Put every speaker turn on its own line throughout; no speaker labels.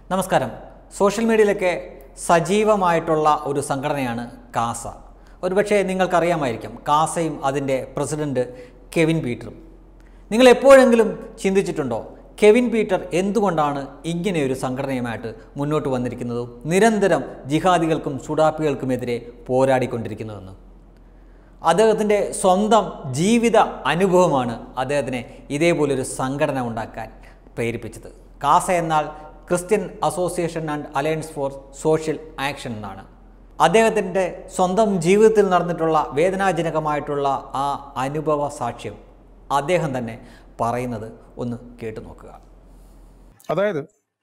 നമസ്കാരം സോഷ്യൽ മീഡിയയിലൊക്കെ സജീവമായിട്ടുള്ള ഒരു സംഘടനയാണ് കാസ ഒരുപക്ഷെ നിങ്ങൾക്കറിയാമായിരിക്കും കാസയും അതിൻ്റെ പ്രസിഡന്റ് കെവിൻ പീറ്ററും നിങ്ങൾ എപ്പോഴെങ്കിലും ചിന്തിച്ചിട്ടുണ്ടോ കെവിൻ പീറ്റർ എന്തുകൊണ്ടാണ് ഇങ്ങനെയൊരു സംഘടനയുമായിട്ട് മുന്നോട്ട് വന്നിരിക്കുന്നതും നിരന്തരം ജിഹാദികൾക്കും സുഡാപ്പികൾക്കുമെതിരെ പോരാടിക്കൊണ്ടിരിക്കുന്നതെന്ന് അദ്ദേഹത്തിൻ്റെ സ്വന്തം ജീവിത അനുഭവമാണ് അദ്ദേഹത്തിനെ ഇതേപോലൊരു സംഘടന ഉണ്ടാക്കാൻ പ്രേരിപ്പിച്ചത് കാസ എന്നാൽ Christian association and alliance for social action എന്നാണ് അദ്ദേഹത്തിൻ്റെ സ്വന്തം ജീവിതത്തിൽ നടന്നിട്ടുള്ള വേദനാജനകമായിട്ടുള്ള ആ അനുഭവ സാക്ഷ്യം അദ്ദേഹം തന്നെ പറയുന്നത് ഒന്ന് കേട്ടു നോക്കുക
അതായത്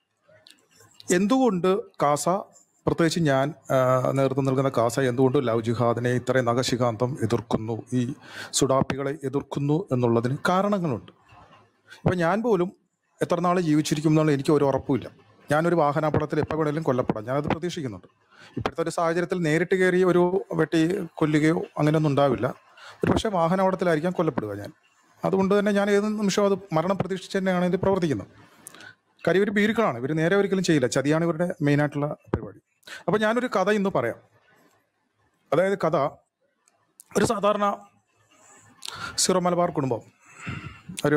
എന്തുകൊണ്ട് കാസ പ്രത്യേകിച്ച് ഞാൻ ആ, നേതൃത്വം നൽകുന്ന കാസ എന്തുകൊണ്ട് ലവ് ജിഹാദിനെ ഇത്രയും നഖശികാന്തം എതിർക്കുന്നു ഈ സുഡാപ്പികളെ എതിർക്കുന്നു എന്നുള്ളതിന് കാരണങ്ങളുണ്ട് ഇപ്പം ഞാൻ പോലും എത്ര നാൾ ജീവിച്ചിരിക്കും എന്നുള്ള എനിക്ക് ഒരു ഉറപ്പുമില്ല ഞാനൊരു വാഹനാപകടത്തിൽ എപ്പോൾ വേണേലും കൊല്ലപ്പെടാം ഞാനത് പ്രതീക്ഷിക്കുന്നുണ്ട് ഇപ്പോഴത്തെ ഒരു സാഹചര്യത്തിൽ നേരിട്ട് കയറി ഒരു വെട്ടി കൊല്ലുകയോ അങ്ങനെയൊന്നും ഉണ്ടാവില്ല ഒരു പക്ഷേ വാഹനാപകടത്തിലായിരിക്കാം കൊല്ലപ്പെടുക ഞാൻ അതുകൊണ്ട് തന്നെ ഞാൻ ഏത് നിമിഷവും അത് മരണം പ്രതീക്ഷിച്ച് തന്നെയാണ് ഇത് പ്രവർത്തിക്കുന്നത് കാര്യം ഇവർ ഭീരുക്കളാണ് ഇവർ നേരെ ഒരിക്കലും ചെയ്യില്ല ചതിയാണ് ഇവരുടെ മെയിനായിട്ടുള്ള പരിപാടി അപ്പോൾ ഞാനൊരു കഥ ഇന്ന് പറയാം അതായത് കഥ ഒരു സാധാരണ സിറോ മലബാർ കുടുംബം ഒരു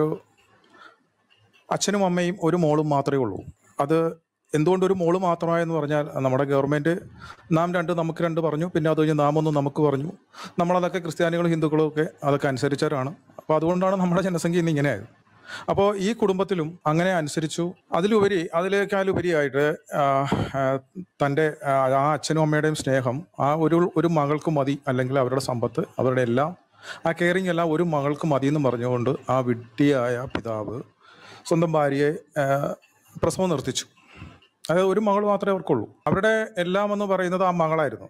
അച്ഛനും അമ്മയും ഒരു മോളും മാത്രമേ ഉള്ളൂ അത് എന്തുകൊണ്ട് ഒരു മോള് മാത്രമായെന്ന് പറഞ്ഞാൽ നമ്മുടെ ഗവൺമെൻറ് നാം രണ്ട് നമുക്ക് രണ്ട് പറഞ്ഞു പിന്നെ അത് കഴിഞ്ഞ് നാം ഒന്ന് നമുക്ക് പറഞ്ഞു നമ്മളതൊക്കെ ക്രിസ്ത്യാനികളും ഹിന്ദുക്കളും ഒക്കെ അതൊക്കെ അനുസരിച്ചവരാണ് അപ്പോൾ അതുകൊണ്ടാണ് നമ്മുടെ ജനസംഖ്യ ഇന്ന് ഇങ്ങനെയായത് അപ്പോൾ ഈ കുടുംബത്തിലും അങ്ങനെ അനുസരിച്ചു അതിലുപരി അതിലേക്കാളുപരിയായിട്ട് ആ, ആ, തൻ്റെ ആ ആ അച്ഛനും അമ്മയുടെയും സ്നേഹം ആ ഒരു ഒരു മകൾക്ക് മതി അല്ലെങ്കിൽ അവരുടെ സമ്പത്ത് അവരുടെ എല്ലാം ആ കെയറിങ് എല്ലാം ഒരു മകൾക്ക് മതി എന്ന് പറഞ്ഞുകൊണ്ട് ആ വിഡ്ഢിയായ പിതാവ് സ്വന്തം ഭാര്യയെ ആ, പ്രസവം നിർത്തിച്ചു അതായത് ഒരു മകൾ മാത്രമേ അവർക്കുള്ളൂ അവരുടെ എല്ലാം എന്ന് പറയുന്നത് ആ മകളായിരുന്നു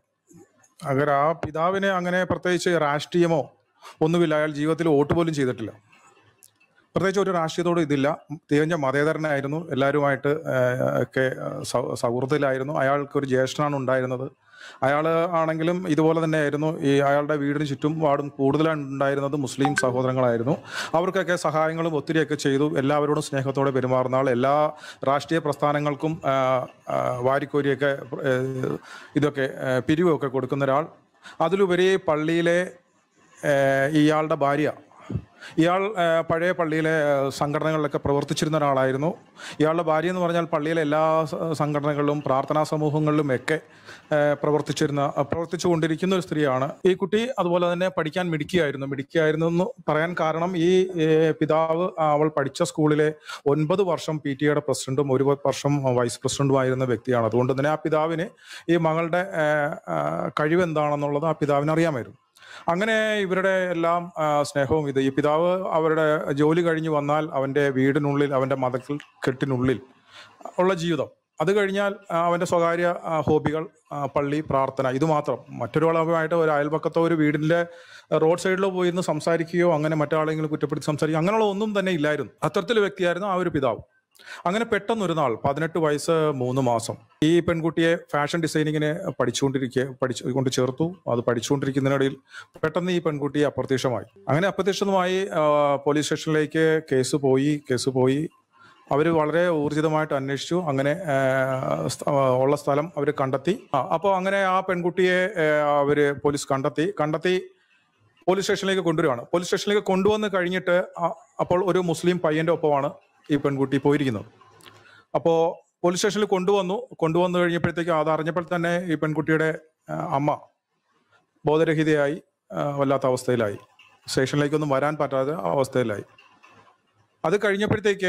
അगर ആ പിതാവിനെ അങ്ങനെ പ്രത്യേകിച്ച് രാഷ്ട്രീയമോ ഒന്നുമില്ല അയാൾ ജീവിതത്തിൽ വോട്ട് പോലും ചെയ്തിട്ടില്ല പ്രത്യേകിച്ച് ഒരു രാഷ്ട്രീയത്തോടും ഇതില്ല തികഞ്ഞ മതേതരനായിരുന്നു എല്ലാവരുമായിട്ട് ആഹ്, ഒക്കെ സൗ- സൗഹൃദത്തിലായിരുന്നു അയാൾക്ക് ഒരു ജ്യേഷ്ഠനാണ് ഉണ്ടായിരുന്നത് അയാൾ ആണെങ്കിലും ഇതുപോലെ തന്നെ ആയിരുന്നു ഈ അയാളുടെ വീടിന് ചുറ്റും വാർഡും കൂടുതലായി ഉണ്ടായിരുന്നത് മുസ്ലിം സഹോദരങ്ങളായിരുന്നു അവർക്കൊക്കെ സഹായങ്ങളും ഒത്തിരിയൊക്കെ ചെയ്തു എല്ലാവരോടും സ്നേഹത്തോടെ പെരുമാറുന്ന ആൾ എല്ലാ രാഷ്ട്രീയ പ്രസ്ഥാനങ്ങൾക്കും ആഹ്, ആഹ്, വാരിക്കോരിയൊക്കെ ആഹ്, ഇതൊക്കെ ആഹ്, പിരിവൊക്കെ കൊടുക്കുന്ന ഒരാൾ അതിലുപരി പള്ളിയിലെ ആഹ്, ഇയാളുടെ ഭാര്യ ഇയാൾ ആ, പഴയ പള്ളിയിലെ ആ, സംഘടനകളിലൊക്കെ പ്രവർത്തിച്ചിരുന്ന ഒരാളായിരുന്നു ഇയാളുടെ ഭാര്യ എന്ന് പറഞ്ഞാൽ പള്ളിയിലെ എല്ലാ സ- സംഘടനകളിലും പ്രാർത്ഥനാ സമൂഹങ്ങളിലും ഒക്കെ ആ, പ്രവർത്തിച്ചിരുന്ന ആ, പ്രവർത്തിച്ചു കൊണ്ടിരിക്കുന്ന ഒരു സ്ത്രീയാണ് ഈ കുട്ടി അതുപോലെ തന്നെ പഠിക്കാൻ മിടുക്കിയായിരുന്നു മിടുക്കിയായിരുന്നു എന്ന് പറയാൻ കാരണം ഈ ഏ, പിതാവ് ആ, അവൾ പഠിച്ച സ്കൂളിലെ ഒൻപത് വർഷം പി ടി എയുടെ പ്രസിഡന്റും ഒരു വർഷം വൈസ് പ്രസിഡന്റുമായിരുന്ന വ്യക്തിയാണ് അതുകൊണ്ട് തന്നെ ആ പിതാവിന് ഈ മകളുടെ ആ, ആ, കഴിവ് എന്താണെന്നുള്ളത് ആ പിതാവിന് അറിയാമായിരുന്നു അങ്ങനെ ഇവരുടെ എല്ലാം ആ, സ്നേഹവും ഇത് ഈ പിതാവ് അവരുടെ ജോലി കഴിഞ്ഞ് വന്നാൽ അവന്റെ വീടിനുള്ളിൽ അവന്റെ മതത്തിൽ കെട്ടിനുള്ളിൽ ഉള്ള ജീവിതം അത് കഴിഞ്ഞാൽ ആ, അവന്റെ സ്വകാര്യ ആ, ഹോബികൾ ആ, പള്ളി പ്രാർത്ഥന ഇത് മാത്രം മറ്റൊരാളുമായിട്ട് ഒരു അയൽപക്കത്തോ ഒരു വീടിന്റെ റോഡ് സൈഡിലോ പോയി ഇരുന്ന് സംസാരിക്കുകയോ അങ്ങനെ മറ്റാളെങ്കിലും കുറ്റപ്പെടുത്തി സംസാരിക്കുകയോ അങ്ങനെയുള്ള ഒന്നും തന്നെ ഇല്ലായിരുന്നു അത്തരത്തിലെ വ്യക്തിയായിരുന്നു ആ ഒരു പിതാവ് അങ്ങനെ പെട്ടെന്ന് ഒരു നാൾ പതിനെട്ട് വയസ്സ് മൂന്ന് മാസം ഈ പെൺകുട്ടിയെ ഫാഷൻ ഡിസൈനിങ്ങിന് പഠിച്ചുകൊണ്ടിരിക്കെ പഠിച്ചു കൊണ്ട് ചേർത്തു അത് പഠിച്ചുകൊണ്ടിരിക്കുന്നതിനിടയിൽ പെട്ടെന്ന് ഈ പെൺകുട്ടി അപ്രത്യക്ഷമായി അങ്ങനെ അപ്രത്യക്ഷമായി ആ, പോലീസ് സ്റ്റേഷനിലേക്ക് കേസ് പോയി കേസ് പോയി അവർ വളരെ ഊർജിതമായിട്ട് അന്വേഷിച്ചു അങ്ങനെ ആ, സ്ഥ- ആ, ഉള്ള സ്ഥലം അവർ കണ്ടെത്തി അപ്പോൾ അങ്ങനെ ആ പെൺകുട്ടിയെ അവർ പോലീസ് കണ്ടെത്തി കണ്ടെത്തി പോലീസ് സ്റ്റേഷനിലേക്ക് കൊണ്ടുവരികയാണ് പോലീസ് സ്റ്റേഷനിലേക്ക് കൊണ്ടുവന്ന് കഴിഞ്ഞിട്ട് ആ- അപ്പോൾ ഒരു മുസ്ലിം പയ്യന്റെ ഒപ്പമാണ് ഈ പെൺകുട്ടി പോയിരിക്കുന്നത് അപ്പോൾ പോലീസ് സ്റ്റേഷനിൽ കൊണ്ടുവന്നു കൊണ്ടുവന്നു കഴിഞ്ഞപ്പോഴത്തേക്ക് അത് അറിഞ്ഞപ്പോൾ തന്നെ ഈ പെൺകുട്ടിയുടെ ആ, അമ്മ ബോധരഹിതയായി ആ, വല്ലാത്ത അവസ്ഥയിലായി സ്റ്റേഷനിലേക്കൊന്നും വരാൻ പറ്റാത്ത അവസ്ഥയിലായി അത് കഴിഞ്ഞപ്പോഴത്തേക്ക്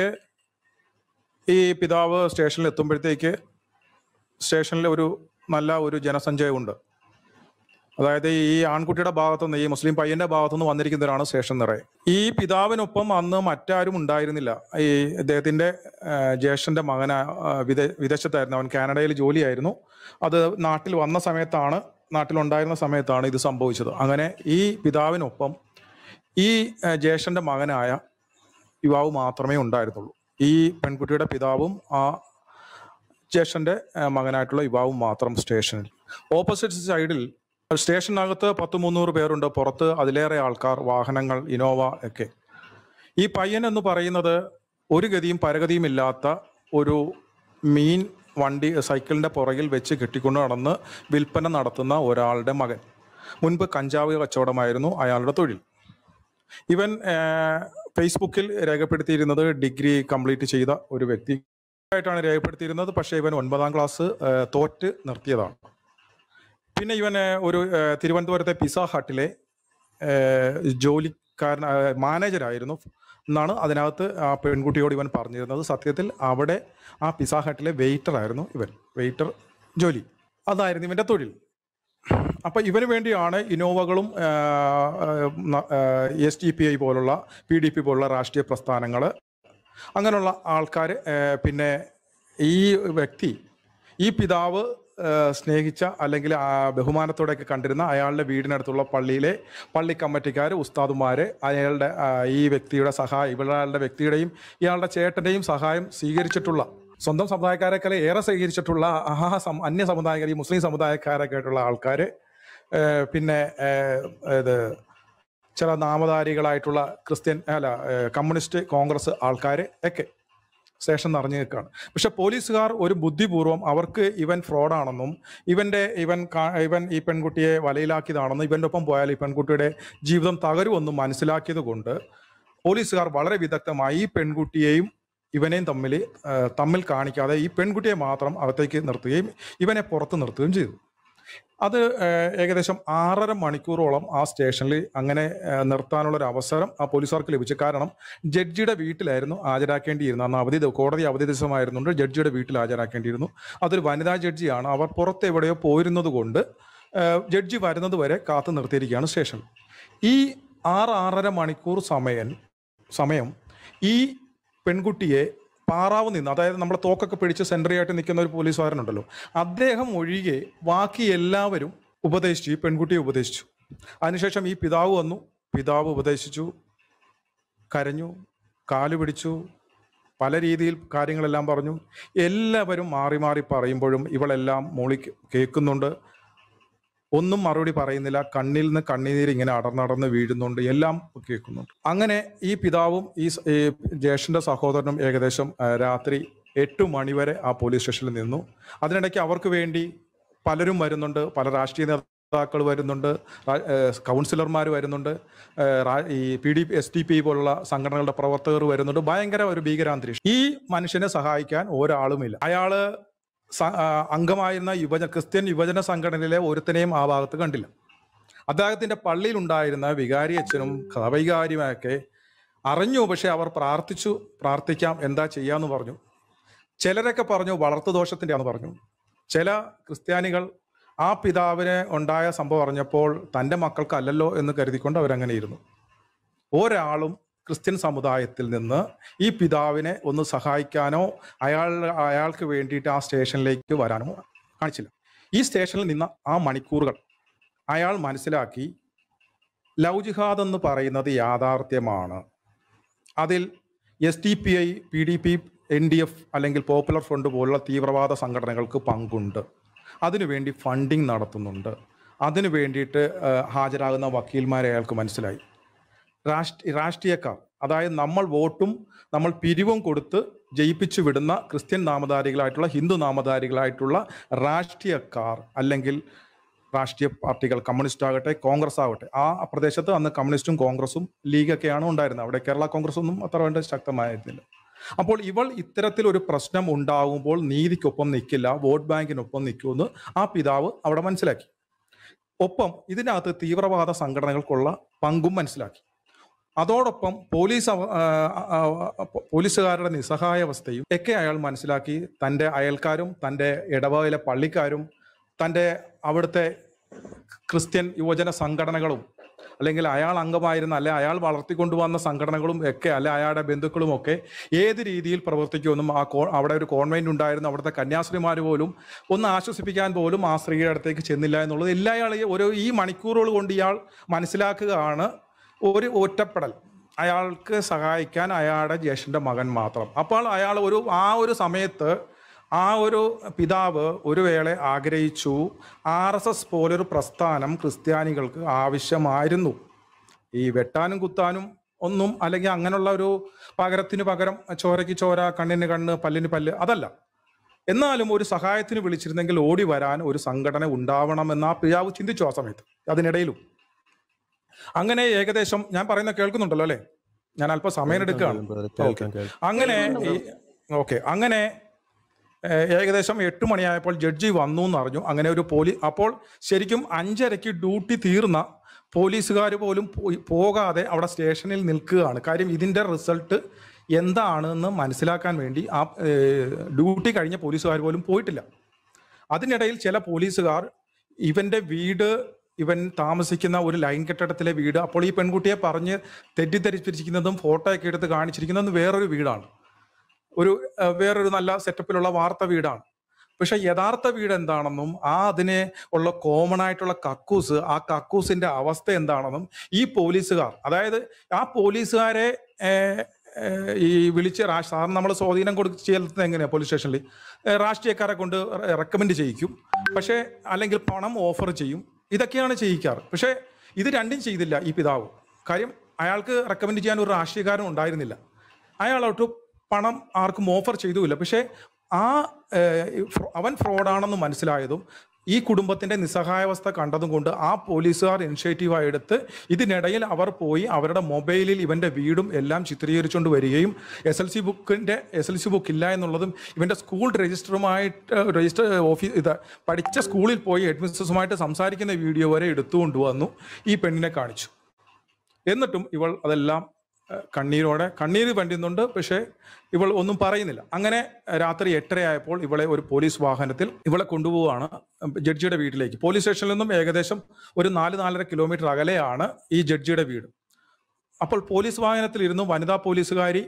ഈ പിതാവ് സ്റ്റേഷനിൽ എത്തുമ്പോഴത്തേക്ക് സ്റ്റേഷനിൽ ഒരു നല്ല ഒരു ജനസഞ്ചയമുണ്ട് അതായത് ഈ ആൺകുട്ടിയുടെ ഭാഗത്തുനിന്ന് ഈ മുസ്ലിം പയ്യന്റെ ഭാഗത്തുനിന്ന് വന്നിരിക്കുന്നവരാണ് സ്റ്റേഷൻ നിറയെ ഈ പിതാവിനൊപ്പം അന്ന് മറ്റാരും ഉണ്ടായിരുന്നില്ല ഈ ഇദ്ദേഹത്തിന്റെ ആ, ജ്യേഷ്ഠന്റെ മകന ആ, വിദേ വിദേശത്തായിരുന്നു അവൻ കാനഡയിൽ ജോലിയായിരുന്നു അത് നാട്ടിൽ വന്ന സമയത്താണ് നാട്ടിലുണ്ടായിരുന്ന സമയത്താണ് ഇത് സംഭവിച്ചത് അങ്ങനെ ഈ പിതാവിനൊപ്പം ഈ ആ, ജ്യേഷ്ഠന്റെ മകനായ യുവാവ് മാത്രമേ ഉണ്ടായിരുന്നുള്ളൂ ഈ പെൺകുട്ടിയുടെ പിതാവും ആ ജ്യേഷ്ഠന്റെ ആ, മകനായിട്ടുള്ള യുവാവും മാത്രം സ്റ്റേഷനിൽ ഓപ്പോസിറ്റ് സൈഡിൽ സ്റ്റേഷനകത്ത് പത്ത് മുന്നൂറ് പേരുണ്ട് പുറത്ത് അതിലേറെ ആൾക്കാർ വാഹനങ്ങൾ ഇനോവ ഒക്കെ ഈ പയ്യൻ എന്ന് പറയുന്നത് ഒരു ഗതിയും പരഗതിയും ഇല്ലാത്ത ഒരു മീൻ വണ്ടി സൈക്കിളിൻ്റെ പുറകിൽ വെച്ച് കെട്ടിക്കൊണ്ട് നടന്ന് വിൽപ്പന നടത്തുന്ന ഒരാളുടെ മകൻ മുൻപ് കഞ്ചാവ് കച്ചവടമായിരുന്നു അയാളുടെ തൊഴിൽ ഇവൻ ആ, ഫേസ്ബുക്കിൽ രേഖപ്പെടുത്തിയിരുന്നത് ഡിഗ്രി കംപ്ലീറ്റ് ചെയ്ത ഒരു വ്യക്തി ആയിട്ടാണ് രേഖപ്പെടുത്തിയിരുന്നത് പക്ഷേ ഇവൻ ഒൻപതാം ക്ലാസ് ആ, തോറ്റ് നിർത്തിയതാണ് പിന്നെ ഇവൻ ആ, ഒരു ആ, തിരുവനന്തപുരത്തെ പിസ ഹട്ടിലെ ആ, ജോലിക്കാരൻ ആ, മാനേജരായിരുന്നു എന്നാണ് അതിനകത്ത് ആ പെൺകുട്ടിയോട് ഇവൻ പറഞ്ഞിരുന്നത് സത്യത്തിൽ അവിടെ ആ പിസ ഹട്ടിലെ വെയിറ്റർ ആയിരുന്നു ഇവൻ വെയിറ്റർ ജോലി അതായിരുന്നു ഇവൻ്റെ തൊഴിൽ അപ്പം ഇവന് വേണ്ടിയാണ് ഇനോവകളും എസ് ടി പി ഐ പോലുള്ള പി ഡി പി പോലുള്ള രാഷ്ട്രീയ പ്രസ്ഥാനങ്ങൾ അങ്ങനെയുള്ള ആൾക്കാർ പിന്നെ ഈ വ്യക്തി ഈ പിതാവ് ആ, സ്നേഹിച്ച അല്ലെങ്കിൽ ആ ബഹുമാനത്തോടെയൊക്കെ കണ്ടിരുന്ന അയാളുടെ വീടിനടുത്തുള്ള പള്ളിയിലെ പള്ളി കമ്മിറ്റിക്കാർ ഉസ്താദുമാർ അയാളുടെ ആ, ഈ വ്യക്തിയുടെ സഹായം ഇവളുടെ വ്യക്തിയുടെയും ഇയാളുടെ ചേട്ടൻ്റെയും സഹായം സ്വീകരിച്ചിട്ടുള്ള സ്വന്തം സമുദായക്കാരെക്കാൾ ഏറെ സ്വീകരിച്ചിട്ടുള്ള ആ സം- അന്യ സമുദായക്കാർ ഈ മുസ്ലിം സമുദായക്കാരൊക്കെ ആയിട്ടുള്ള ആൾക്കാർ പിന്നെ ആ, ഇത് ചില നാമധാരികളായിട്ടുള്ള ക്രിസ്ത്യൻ അല്ല ഏഹ് കമ്മ്യൂണിസ്റ്റ് കോൺഗ്രസ് ആൾക്കാർ ഒക്കെ സ്റ്റേഷൻ നിറഞ്ഞു നിൽക്കുകയാണ് പക്ഷെ പോലീസുകാർ ഒരു ബുദ്ധിപൂർവ്വം അവർക്ക് ഇവൻ ഫ്രോഡാണെന്നും ഇവന്റെ ഇവൻ കാ- ഇവൻ ഈ പെൺകുട്ടിയെ വലയിലാക്കിയതാണെന്നും ഇവന്റെ ഒപ്പം പോയാൽ ഈ പെൺകുട്ടിയുടെ ജീവിതം തകരുമെന്നും മനസ്സിലാക്കിയത് കൊണ്ട് പോലീസുകാർ വളരെ വിദഗ്ധമായി ഈ പെൺകുട്ടിയെയും ഇവനെയും തമ്മിൽ ഏഹ് തമ്മിൽ കാണിക്കാതെ ഈ പെൺകുട്ടിയെ മാത്രം അകത്തേക്ക് നിർത്തുകയും ഇവനെ പുറത്ത് നിർത്തുകയും ചെയ്തു അത് ഏഹ്, ഏകദേശം ആറര മണിക്കൂറോളം ആ സ്റ്റേഷനിൽ അങ്ങനെ ഏഹ്, നിർത്താനുള്ള ഒരു അവസരം ആ പോലീസുകാർക്ക് ലഭിച്ചു കാരണം ജഡ്ജിയുടെ വീട്ടിലായിരുന്നു ഹാജരാക്കേണ്ടിയിരുന്നത് അന്ന് അവധി ദി- കോടതി അവധി ദിവസമായിരുന്നുകൊണ്ട് ജഡ്ജിയുടെ വീട്ടിൽ ഹാജരാക്കേണ്ടിയിരുന്നു അതൊരു വനിതാ ജഡ്ജിയാണ് അവർ പുറത്ത് എവിടെയോ പോയിരുന്നത് കൊണ്ട് ഏഹ്, ജഡ്ജി വരുന്നത് വരെ കാത്തു നിർത്തിയിരിക്കുകയാണ് സ്റ്റേഷൻ ഈ ആറ് ആറര മണിക്കൂർ സമയം സമയം ഈ പെൺകുട്ടിയെ പാറാവ് നിന്ന് അതായത് നമ്മുടെ തോക്കൊക്കെ പിടിച്ച് സെൻട്രി ആയിട്ട് നിൽക്കുന്ന ഒരു പോലീസുകാരനുണ്ടല്ലോ അദ്ദേഹം ഒഴികെ ബാക്കി എല്ലാവരും ഉപദേശിച്ചു ഈ പെൺകുട്ടിയെ ഉപദേശിച്ചു അതിനുശേഷം ഈ പിതാവ് വന്നു പിതാവ് ഉപദേശിച്ചു കരഞ്ഞു കാല് പിടിച്ചു പല രീതിയിൽ കാര്യങ്ങളെല്ലാം പറഞ്ഞു എല്ലാവരും മാറി മാറി പറയുമ്പോഴും ഇവളെല്ലാം മോളി കേൾക്കുന്നുണ്ട് ഒന്നും മറുപടി പറയുന്നില്ല കണ്ണിൽ നിന്ന് കണ്ണീര് ഇങ്ങനെ അടർന്നടർന്ന് വീഴുന്നുണ്ട് എല്ലാം കേൾക്കുന്നുണ്ട് അങ്ങനെ ഈ പിതാവും ഈ സ- ഈ ജ്യേഷ്ഠന്റെ സഹോദരനും ഏകദേശം ആ, രാത്രി എട്ട് മണിവരെ ആ പോലീസ് സ്റ്റേഷനിൽ നിന്നു അതിനിടയ്ക്ക് അവർക്ക് വേണ്ടി പലരും വരുന്നുണ്ട് പല രാഷ്ട്രീയ നേതാക്കൾ വരുന്നുണ്ട് രാ- ഏഹ് കൗൺസിലർമാർ വരുന്നുണ്ട് ഏഹ് രാ- ഈ P D S T P പോലുള്ള സംഘടനകളുടെ പ്രവർത്തകർ വരുന്നുണ്ട് ഭയങ്കര ഒരു ഭീകരാന്തരീക്ഷം ഈ മനുഷ്യനെ സഹായിക്കാൻ ഒരാളുമില്ല അയാള് സ- ആ, അംഗമായിരുന്ന യുവജന ക്രിസ്ത്യൻ യുവജന സംഘടനയിലെ ഒരുത്തനെയും ആ ഭാഗത്ത് കണ്ടില്ല അദ്ദേഹത്തിന്റെ പള്ളിയിൽ ഉണ്ടായിരുന്ന വികാരി അച്ഛനും കവൈകാരിയുമൊക്കെ അറിഞ്ഞു പക്ഷെ അവർ പ്രാർത്ഥിച്ചു പ്രാർത്ഥിക്കാം എന്താ ചെയ്യാന്ന് പറഞ്ഞു ചിലരൊക്കെ പറഞ്ഞു വളർത്തു ദോഷത്തിന്റെ ആണെന്ന് പറഞ്ഞു ചില ക്രിസ്ത്യാനികൾ ആ പിതാവിന് ഉണ്ടായ സംഭവം അറിഞ്ഞപ്പോൾ തൻ്റെ മക്കൾക്കല്ലല്ലോ എന്ന് കരുതിക്കൊണ്ട് അവരങ്ങനെ ഇരുന്നു ഒരാളും ക്രിസ്ത്യൻ സമുദായത്തിൽ നിന്ന് ഈ പിതാവിനെ ഒന്ന് സഹായിക്കാനോ അയാൾ അയാൾക്ക് വേണ്ടിയിട്ട് ആ സ്റ്റേഷനിലേക്ക് വരാനോ കാണിച്ചില്ല ഈ സ്റ്റേഷനിൽ നിന്ന് ആ മണിക്കൂറുകൾ അയാൾ മനസ്സിലാക്കി ലവ് ജിഹാദ് എന്ന് പറയുന്നത് യാഥാർത്ഥ്യമാണ് അതിൽ S T P I P D P N D F അല്ലെങ്കിൽ പോപ്പുലർ ഫ്രണ്ട് പോലുള്ള തീവ്രവാദ സംഘടനകൾക്ക് പങ്കുണ്ട് അതിനുവേണ്ടി ഫണ്ടിങ് നടത്തുന്നുണ്ട് അതിനു വേണ്ടിയിട്ട് ആ, ഹാജരാകുന്ന വക്കീൽമാരെ അയാൾക്ക് മനസ്സിലായി രാഷ്ട്രീയ രാഷ്ട്രീയക്കാർ അതായത് നമ്മൾ വോട്ടും നമ്മൾ പിരിവും കൊടുത്ത് ജയിപ്പിച്ചു വിടുന്ന ക്രിസ്ത്യൻ നാമധാരികളായിട്ടുള്ള ഹിന്ദു നാമധാരികളായിട്ടുള്ള രാഷ്ട്രീയക്കാർ അല്ലെങ്കിൽ രാഷ്ട്രീയ പാർട്ടികൾ കമ്മ്യൂണിസ്റ്റ് ആകട്ടെ കോൺഗ്രസ് ആകട്ടെ ആ പ്രദേശത്ത് അന്ന് കമ്മ്യൂണിസ്റ്റും കോൺഗ്രസും ലീഗൊക്കെയാണ് ഉണ്ടായിരുന്നത് അവിടെ കേരള കോൺഗ്രസ് ഒന്നും അത്ര വേണ്ട ശക്തമായിരുന്നില്ല അപ്പോൾ ഇവൾ ഇത്തരത്തിലൊരു പ്രശ്നം ഉണ്ടാകുമ്പോൾ നീതിക്കൊപ്പം നിൽക്കില്ല വോട്ട് ബാങ്കിനൊപ്പം നിൽക്കുമെന്ന് ആ പിതാവ് അവിടെ മനസ്സിലാക്കി ഒപ്പം ഇതിനകത്ത് തീവ്രവാദ സംഘടനകൾക്കുള്ള പങ്കും മനസ്സിലാക്കി അതോടൊപ്പം പോലീസ് അവ- ആ, ആ, ആ, പോലീസുകാരുടെ നിസ്സഹായാവസ്ഥയും ഒക്കെ അയാൾ മനസ്സിലാക്കി തൻ്റെ അയൽക്കാരും തൻ്റെ ഇടവകയിലെ പള്ളിക്കാരും തൻ്റെ അവിടുത്തെ ക്രിസ്ത്യൻ യുവജന സംഘടനകളും അല്ലെങ്കിൽ അയാൾ അംഗമായിരുന്ന അല്ലെ അയാൾ വളർത്തിക്കൊണ്ടുവന്ന സംഘടനകളും ഒക്കെ അല്ലെ അയാളുടെ ബന്ധുക്കളും ഒക്കെ ഏത് രീതിയിൽ പ്രവർത്തിക്കുമെന്നും ആ കോ അവിടെ ഒരു കോൺവെന്റ് ഉണ്ടായിരുന്നു അവിടുത്തെ കന്യാസ്ത്രീമാർ പോലും ഒന്ന് ആശ്വസിപ്പിക്കാൻ പോലും ആ സ്ത്രീയുടെ അടുത്തേക്ക് ചെന്നില്ല എന്നുള്ളത് എല്ലാ ഇയാളെയും ഒരു ഈ മണിക്കൂറുകൾ കൊണ്ട് ഇയാൾ മനസ്സിലാക്കുകയാണ് ഒരു ഒറ്റപ്പെടൽ അയാൾക്ക് സഹായിക്കാൻ അയാളുടെ ജ്യേഷ്ഠൻ്റെ മകൻ മാത്രം അപ്പോൾ അയാൾ ഒരു ആ ഒരു സമയത്ത് ആ ഒരു പിതാവ് ഒരു വേള ആഗ്രഹിച്ചു ആർ എസ് എസ് പോലൊരു പ്രസ്ഥാനം ക്രിസ്ത്യാനികൾക്ക് ആവശ്യമായിരുന്നു ഈ വെട്ടാനും കുത്താനും ഒന്നും അല്ലെങ്കിൽ അങ്ങനെയുള്ള ഒരു പകരത്തിന് പകരം ചോരയ്ക്ക് ചോര കണ്ണിന് കണ്ണ് പല്ലിന് പല്ല് അതല്ല എന്നാലും ഒരു സഹായത്തിന് വിളിച്ചിരുന്നെങ്കിൽ ഓടി വരാൻ ഒരു സംഘടന ഉണ്ടാവണമെന്ന് ആ പിതാവ് ചിന്തിച്ചു ആ സമയത്ത് അതിനിടയിലും അങ്ങനെ ഏകദേശം ഞാൻ പറയുന്ന കേൾക്കുന്നുണ്ടല്ലോ അല്ലേ ഞാൻ അല്പം സമയം എടുക്കുകയാണ്
കേൾക്കാം കേൾക്കാം
അങ്ങനെ ഓക്കെ അങ്ങനെ ഏഹ്, ഏകദേശം എട്ട് മണിയായപ്പോൾ ജഡ്ജി വന്നു എന്ന് അറിഞ്ഞു അങ്ങനെ ഒരു പോലീ അപ്പോൾ ശരിക്കും അഞ്ചരയ്ക്ക് ഡ്യൂട്ടി തീർന്ന പോലീസുകാർ പോലും പോയി- പോകാതെ അവിടെ സ്റ്റേഷനിൽ നിൽക്കുകയാണ് കാര്യം ഇതിൻ്റെ റിസൾട്ട് എന്താണെന്ന് മനസ്സിലാക്കാൻ വേണ്ടി ആ ഏഹ്, ഡ്യൂട്ടി കഴിഞ്ഞ പോലീസുകാർ പോലും പോയിട്ടില്ല അതിനിടയിൽ ചില പോലീസുകാർ ഇവന്റെ വീട് ഇവൻ താമസിക്കുന്ന ഒരു ലൈൻ കെട്ടിടത്തിലെ വീട് അപ്പോൾ ഈ പെൺകുട്ടിയെ പറഞ്ഞ് തെറ്റിദ്ധരിപ്പിച്ചിരിക്കുന്നതും ഫോട്ടോ ഒക്കെ എടുത്ത് കാണിച്ചിരിക്കുന്നതും വേറൊരു വീടാണ് ഒരു ഏഹ്, വേറൊരു നല്ല സെറ്റപ്പിലുള്ള വാർത്ത വീടാണ് പക്ഷെ യഥാർത്ഥ വീട് എന്താണെന്നും ആ അതിന് ഉള്ള കോമൺ ആയിട്ടുള്ള കക്കൂസ് ആ കക്കൂസിന്റെ അവസ്ഥ എന്താണെന്നും ഈ പോലീസുകാർ അതായത് ആ പോലീസുകാരെ ഏഹ്, ഏഹ്, ഈ വിളിച്ച് രാഷ് സാറിന് നമ്മൾ സ്വാധീനം കൊടുത്ത് ചെയ്യുന്നത് എങ്ങനെയാണ് പോലീസ് സ്റ്റേഷനിൽ ഏഹ്, രാഷ്ട്രീയക്കാരെ കൊണ്ട് റെക്കമെൻഡ് ചെയ്യിക്കും പക്ഷേ അല്ലെങ്കിൽ പണം ഓഫർ ചെയ്യും ഇതൊക്കെയാണ് ചെയ്യിക്കാറ് പക്ഷേ ഇത് രണ്ടും ചെയ്തില്ല ഈ പിതാവ് കാര്യം അയാൾക്ക് റെക്കമെൻഡ് ചെയ്യാൻ ഒരു രാഷ്ട്രീയക്കാരൻ ഉണ്ടായിരുന്നില്ല അയാളോട്ട് പണം ആർക്കും ഓഫർ ചെയ്തുമില്ല പക്ഷേ ആ ഏഹ്, ഫ്രോ- അവൻ ഫ്രോഡാണെന്ന് മനസ്സിലായതും ഈ കുടുംബത്തിന്റെ നിസ്സഹായാവസ്ഥ കണ്ടതും കൊണ്ട് ആ പോലീസുകാർ ഇനിഷ്യേറ്റീവായി എടുത്ത് ഇതിനിടയിൽ അവർ പോയി അവരുടെ മൊബൈലിൽ ഇവന്റെ വീടും എല്ലാം ചിത്രീകരിച്ചുകൊണ്ട് വരികയും എസ് എൽ സി ബുക്കിന്റെ എസ് എൽ സി ബുക്ക് ഇല്ല എന്നുള്ളതും ഇവന്റെ സ്കൂൾ രജിസ്റ്ററുമായിട്ട് രജിസ്റ്റർ ഓഫീസ് ഇത് പഠിച്ച സ്കൂളിൽ പോയി ഹെഡ്മിസ്റ്റേഴ്സുമായിട്ട് സംസാരിക്കുന്ന വീഡിയോ വരെ എടുത്തുകൊണ്ട് വന്നു ഈ പെണ്ണിനെ കാണിച്ചു എന്നിട്ടും ഇവൾ അതെല്ലാം ഏഹ്, കണ്ണീരോടെ കണ്ണീര് വണ്ടുന്നുണ്ട് പക്ഷേ ഇവൾ ഒന്നും പറയുന്നില്ല അങ്ങനെ ഏഹ്, രാത്രി എട്ടരയായപ്പോൾ ഇവളെ ഒരു പോലീസ് വാഹനത്തിൽ ഇവളെ കൊണ്ടുപോവുകയാണ് ജഡ്ജിയുടെ വീട്ടിലേക്ക് പോലീസ് സ്റ്റേഷനിൽ നിന്നും ഏകദേശം ഒരു നാല് നാലര കിലോമീറ്റർ അകലെയാണ് ഈ ജഡ്ജിയുടെ വീട് അപ്പോൾ പോലീസ് വാഹനത്തിൽ ഇരുന്നു വനിതാ പോലീസുകാരി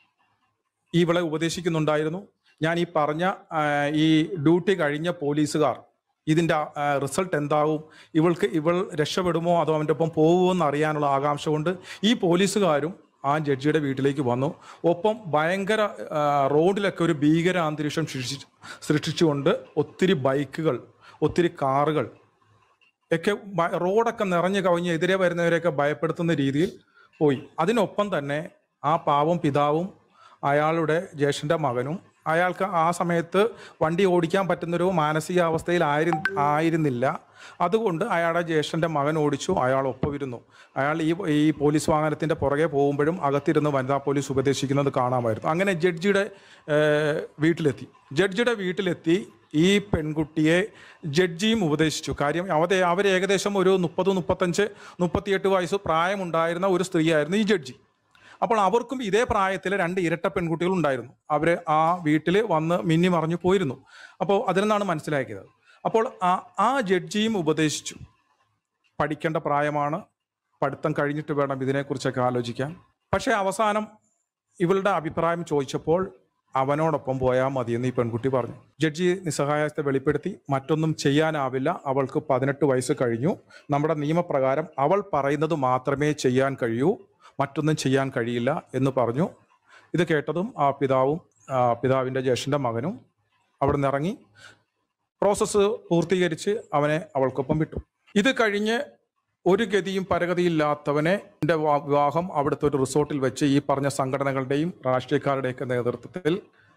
ഇവളെ ഉപദേശിക്കുന്നുണ്ടായിരുന്നു ഞാൻ ഈ പറഞ്ഞ ആ, ഈ ഡ്യൂട്ടി കഴിഞ്ഞ പോലീസുകാർ ഇതിന്റെ റിസൾട്ട് എന്താവും ഇവൾക്ക് ഇവൾ രക്ഷപ്പെടുമോ അതോ അവൻ്റെ ഒപ്പം പോകുമോ എന്ന് അറിയാനുള്ള ആകാംക്ഷ കൊണ്ട് ഈ പോലീസുകാരും ആ ജഡ്ജിയുടെ വീട്ടിലേക്ക് വന്നു ഒപ്പം ഭയങ്കര ആ, റോഡിലൊക്കെ ഒരു ഭീകര അന്തരീക്ഷം സൃഷ്ടിച്ച് സൃഷ്ടിച്ചുകൊണ്ട് ഒത്തിരി ബൈക്കുകൾ ഒത്തിരി കാറുകൾ ഒക്കെ ബ- റോഡൊക്കെ നിറഞ്ഞു കവിഞ്ഞ് എതിരെ വരുന്നവരെയൊക്കെ ഭയപ്പെടുത്തുന്ന രീതിയിൽ പോയി അതിനൊപ്പം തന്നെ ആ പാവം പിതാവും അയാളുടെ ജ്യേഷ്ഠന്റെ മകനും അയാൾക്ക് ആ സമയത്ത് വണ്ടി ഓടിക്കാൻ പറ്റുന്നൊരു മാനസികാവസ്ഥയിൽ ആയിരു ആയിരുന്നില്ല അതുകൊണ്ട് അയാളുടെ ജ്യേഷ്ഠന്റെ മകൻ ഓടിച്ചു അയാൾ ഒപ്പമിരുന്നു അയാൾ ഈ ഈ പോലീസ് വാഹനത്തിന്റെ പുറകെ പോകുമ്പോഴും അകത്തിരുന്ന് വനിതാ പോലീസ് ഉപദേശിക്കുന്നത് കാണാമായിരുന്നു അങ്ങനെ ജഡ്ജിയുടെ ഏഹ്, വീട്ടിലെത്തി ജഡ്ജിയുടെ വീട്ടിലെത്തി ഈ പെൺകുട്ടിയെ ജഡ്ജിയും ഉപദേശിച്ചു കാര്യം അവരെ അവർ ഏകദേശം ഒരു മുപ്പത് മുപ്പത്തഞ്ച് മുപ്പത്തിയെട്ട് വയസ്സ് പ്രായമുണ്ടായിരുന്ന ഒരു സ്ത്രീയായിരുന്നു ഈ ജഡ്ജി അപ്പോൾ അവർക്കും ഇതേ പ്രായത്തിൽ രണ്ട് ഇരട്ട പെൺകുട്ടികൾ ഉണ്ടായിരുന്നു അവർ ആ വീട്ടിൽ വന്ന് മിന്നി മറിഞ്ഞു പോയിരുന്നു അപ്പോൾ അതിൽ നിന്നാണ് മനസ്സിലാക്കിയത് അപ്പോൾ ആ ആ ജഡ്ജിയും ഉപദേശിച്ചു പഠിക്കേണ്ട പ്രായമാണ് പഠിത്തം കഴിഞ്ഞിട്ട് വേണം ഇതിനെക്കുറിച്ചൊക്കെ ആലോചിക്കാൻ പക്ഷേ അവസാനം ഇവളുടെ അഭിപ്രായം ചോദിച്ചപ്പോൾ അവനോടൊപ്പം പോയാൽ മതിയെന്ന് ഈ പെൺകുട്ടി പറഞ്ഞു ജഡ്ജി നിസ്സഹായത്തെ വെളിപ്പെടുത്തി മറ്റൊന്നും ചെയ്യാനാവില്ല അവൾക്ക് പതിനെട്ട് വയസ്സ് കഴിഞ്ഞു നമ്മുടെ നിയമപ്രകാരം അവൾ പറയുന്നത് മാത്രമേ ചെയ്യാൻ കഴിയൂ മറ്റൊന്നും ചെയ്യാൻ കഴിയില്ല എന്ന് പറഞ്ഞു ഇത് കേട്ടതും ആ പിതാവും ആ പിതാവിൻ്റെ ജ്യേഷ്ഠൻ്റെ മകനും അവിടെ നിന്ന് ഇറങ്ങി പ്രോസസ്സ് പൂർത്തീകരിച്ച് അവനെ അവൾക്കൊപ്പം വിട്ടു ഇത് കഴിഞ്ഞ് ഒരു ഗതിയും പരഗതിയില്ലാത്തവനെ എൻ്റെ വാ- വിവാഹം അവിടുത്തെ ഒരു റിസോർട്ടിൽ വെച്ച് ഈ പറഞ്ഞ സംഘടനകളുടെയും രാഷ്ട്രീയക്കാരുടെയൊക്കെ നേതൃത്വത്തിൽ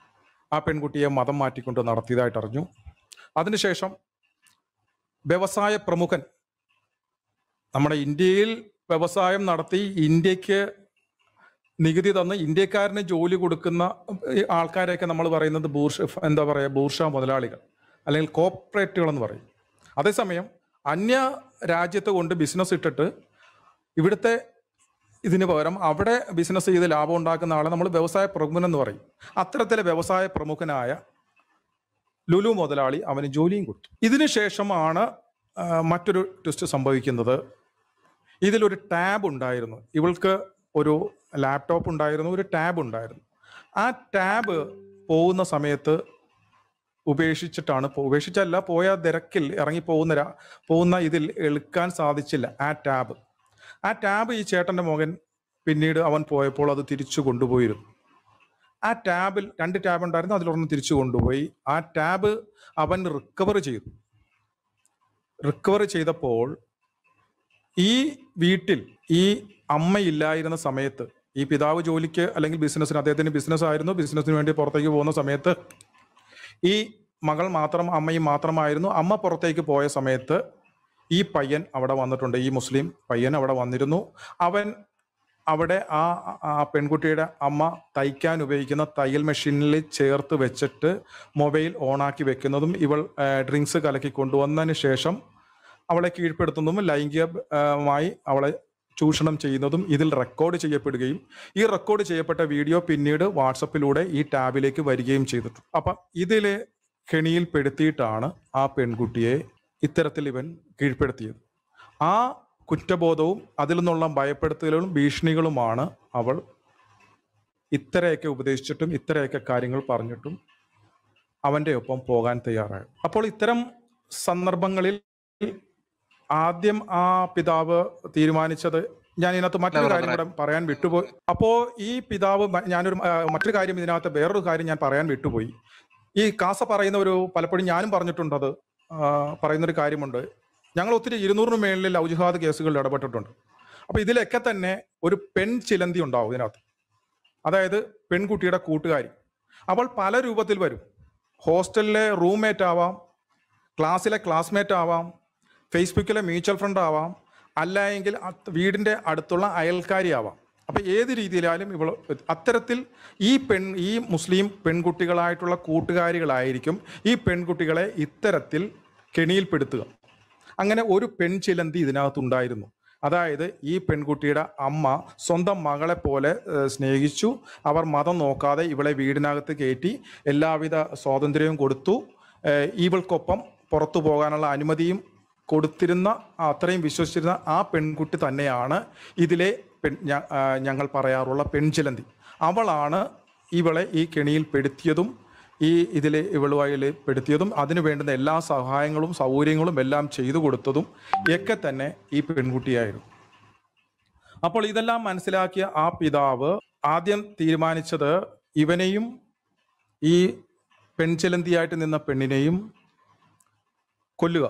ആ പെൺകുട്ടിയെ മതം മാറ്റിക്കൊണ്ട് നടത്തിയതായിട്ട് അറിഞ്ഞു അതിനുശേഷം വ്യവസായ പ്രമുഖൻ നമ്മുടെ ഇന്ത്യയിൽ വ്യവസായം നടത്തി ഇന്ത്യക്ക് നികുതി തന്ന് ഇന്ത്യക്കാരന് ജോലി കൊടുക്കുന്ന ഈ ആൾക്കാരെയൊക്കെ നമ്മൾ പറയുന്നത് ബൂർഷ എന്താ പറയുക ബൂർഷ മുതലാളികൾ അല്ലെങ്കിൽ കോർപ്പറേറ്റുകൾ എന്ന് പറയും അതേസമയം അന്യ രാജ്യത്ത് കൊണ്ട് ബിസിനസ് ഇട്ടിട്ട് ഇവിടുത്തെ ഇതിന് പകരം അവിടെ ബിസിനസ് ചെയ്ത് ലാഭം ഉണ്ടാക്കുന്ന ആളെ നമ്മൾ വ്യവസായ പ്രമുഖൻ എന്ന് പറയും അത്തരത്തിലെ വ്യവസായ പ്രമുഖനായ ലുലു മുതലാളി അവന് ജോലിയും കൊടുത്തു ഇതിനു ശേഷമാണ് ആ, മറ്റൊരു ട്വിസ്റ്റ് സംഭവിക്കുന്നത് ഇതിലൊരു ടാബ് ഉണ്ടായിരുന്നു ഇവൾക്ക് ഒരു ലാപ്ടോപ്പ് ഉണ്ടായിരുന്നു ഒരു ടാബ് ഉണ്ടായിരുന്നു ആ ടാബ് പോകുന്ന സമയത്ത് ഉപേക്ഷിച്ചിട്ടാണ് പോ- ഉപേക്ഷിച്ചല്ല പോയ തിരക്കിൽ ഇറങ്ങി പോകുന്ന രാ- പോകുന്ന ഇതിൽ എടുക്കാൻ സാധിച്ചില്ല ആ ടാബ് ആ ടാബ് ഈ ചേട്ടന്റെ മകൻ പിന്നീട് അവൻ പോയപ്പോൾ അത് തിരിച്ചു കൊണ്ടുപോയിരുന്നു ആ ടാബിൽ രണ്ട് ടാബ് ഉണ്ടായിരുന്നു അതിലൊരെണ്ണം തിരിച്ചു കൊണ്ടുപോയി ആ ടാബ് അവൻ റിക്കവർ ചെയ്തു റിക്കവർ ചെയ്തപ്പോൾ ഈ വീട്ടിൽ ഈ അമ്മയില്ലായിരുന്ന സമയത്ത് ഈ പിതാവ് ജോലിക്ക് അല്ലെങ്കിൽ ബിസിനസ്സിന് അദ്ദേഹത്തിന് ബിസിനസ് ആയിരുന്നു ബിസിനസ്സിന് വേണ്ടി പുറത്തേക്ക് പോകുന്ന സമയത്ത് ഈ മകൾ മാത്രം അമ്മയും മാത്രമായിരുന്നു അമ്മ പുറത്തേക്ക് പോയ സമയത്ത് ഈ പയ്യൻ അവിടെ വന്നിട്ടുണ്ട് ഈ മുസ്ലിം പയ്യൻ അവിടെ വന്നിരുന്നു അവൻ അവിടെ ആ ആ പെൺകുട്ടിയുടെ അമ്മ തയ്ക്കാൻ ഉപയോഗിക്കുന്ന തയ്യൽ മെഷീനിൽ ചേർത്ത് വെച്ചിട്ട് മൊബൈൽ ഓണാക്കി വെക്കുന്നതും ഇവൾ ഡ്രിങ്ക്സ് കലക്കി കൊണ്ടുവന്നതിന് ശേഷം അവളെ കീഴ്പ്പെടുത്തുന്നതും ലൈംഗികമായി അവളെ ചൂഷണം ചെയ്യുന്നതും ഇതിൽ റെക്കോർഡ് ചെയ്യപ്പെടുകയും ഈ റെക്കോർഡ് ചെയ്യപ്പെട്ട വീഡിയോ പിന്നീട് വാട്സപ്പിലൂടെ ഈ ടാബിലേക്ക് വരികയും ചെയ്തിട്ടുണ്ട് അപ്പം ഇതിൽ കെണിയിൽപ്പെടുത്തിയിട്ടാണ് ആ പെൺകുട്ടിയെ ഇത്തരത്തിൽ ഇവൻ കീഴ്പ്പെടുത്തിയത് ആ കുറ്റബോധവും അതിൽ നിന്നുള്ള ഭയപ്പെടുത്തലുകളും ഭീഷണികളുമാണ് അവൾ ഇത്രയൊക്കെ ഉപദേശിച്ചിട്ടും ഇത്രയൊക്കെ കാര്യങ്ങൾ പറഞ്ഞിട്ടും അവൻ്റെ ഒപ്പം പോകാൻ തയ്യാറായത് അപ്പോൾ ഇത്തരം സന്ദർഭങ്ങളിൽ ആദ്യം ആ പിതാവ് തീരുമാനിച്ചത് ഞാൻ ഇതിനകത്ത് മറ്റൊരു കാര്യം കൂടെ പറയാൻ വിട്ടുപോയി അപ്പോ ഈ പിതാവ് മ- ഞാനൊരു ആ, മറ്റൊരു കാര്യം ഇതിനകത്ത് വേറൊരു കാര്യം ഞാൻ പറയാൻ വിട്ടുപോയി ഈ കാസ പറയുന്ന ഒരു പലപ്പോഴും ഞാനും പറഞ്ഞിട്ടുണ്ട് അത് ആ, പറയുന്നൊരു കാര്യമുണ്ട് ഞങ്ങൾ ഒത്തിരി ഇരുന്നൂറിന് മേളിൽ ലവ് ജിഹാദ് കേസുകളിൽ ഇടപെട്ടിട്ടുണ്ട് അപ്പൊ ഇതിലൊക്കെ തന്നെ ഒരു പെൺ ചിലന്തി ഉണ്ടാവും ഇതിനകത്ത് അതായത് പെൺകുട്ടിയുടെ കൂട്ടുകാരി അവൾ പല രൂപത്തിൽ വരും ഹോസ്റ്റലിലെ റൂംമേറ്റ് ആവാം ക്ലാസ്സിലെ ക്ലാസ്മേറ്റ് ആവാം ഫേസ്ബുക്കിലെ മ്യൂച്വൽ ഫ്രണ്ട് ആവാം അല്ല എങ്കിൽ അത് വീടിൻ്റെ അടുത്തുള്ള അയൽക്കാരി ആവാം അപ്പം ഏത് രീതിയിലായാലും ഇവൾ അത്തരത്തിൽ ഈ പെൺ ഈ മുസ്ലിം പെൺകുട്ടികളായിട്ടുള്ള കൂട്ടുകാരികളായിരിക്കും ഈ പെൺകുട്ടികളെ ഇത്തരത്തിൽ കെണിയിൽപ്പെടുത്തുക അങ്ങനെ ഒരു പെൺചിലന്തി ഇതിനകത്തുണ്ടായിരുന്നു അതായത് ഈ പെൺകുട്ടിയുടെ അമ്മ സ്വന്തം മകളെ പോലെ ഏഹ്, സ്നേഹിച്ചു അവർ മതം നോക്കാതെ ഇവളെ വീടിനകത്ത് കയറ്റി എല്ലാവിധ സ്വാതന്ത്ര്യവും കൊടുത്തു ഏഹ്, ഇവൾക്കൊപ്പം പുറത്തു പോകാനുള്ള അനുമതിയും കൊടുത്തിരുന്ന ആ അത്രയും വിശ്വസിച്ചിരുന്ന ആ പെൺകുട്ടി തന്നെയാണ് ഇതിലെ പെൺ ഞ- ആ, ഞങ്ങൾ പറയാറുള്ള പെൺചിലന്തി അവളാണ് ഇവളെ ഈ കെണിയിൽ പെടുത്തിയതും ഈ ഇതിൽ ഇവളുവായിൽ പെടുത്തിയതും അതിനു വേണ്ടുന്ന എല്ലാ സഹായങ്ങളും സൗകര്യങ്ങളും എല്ലാം ചെയ്തു കൊടുത്തതും ഒക്കെ തന്നെ ഈ പെൺകുട്ടിയായിരുന്നു അപ്പോൾ ഇതെല്ലാം മനസ്സിലാക്കിയ ആ പിതാവ് ആദ്യം തീരുമാനിച്ചത് ഇവനെയും ഈ പെൺചിലന്തിയായിട്ട് നിന്ന പെണ്ണിനെയും കൊല്ലുക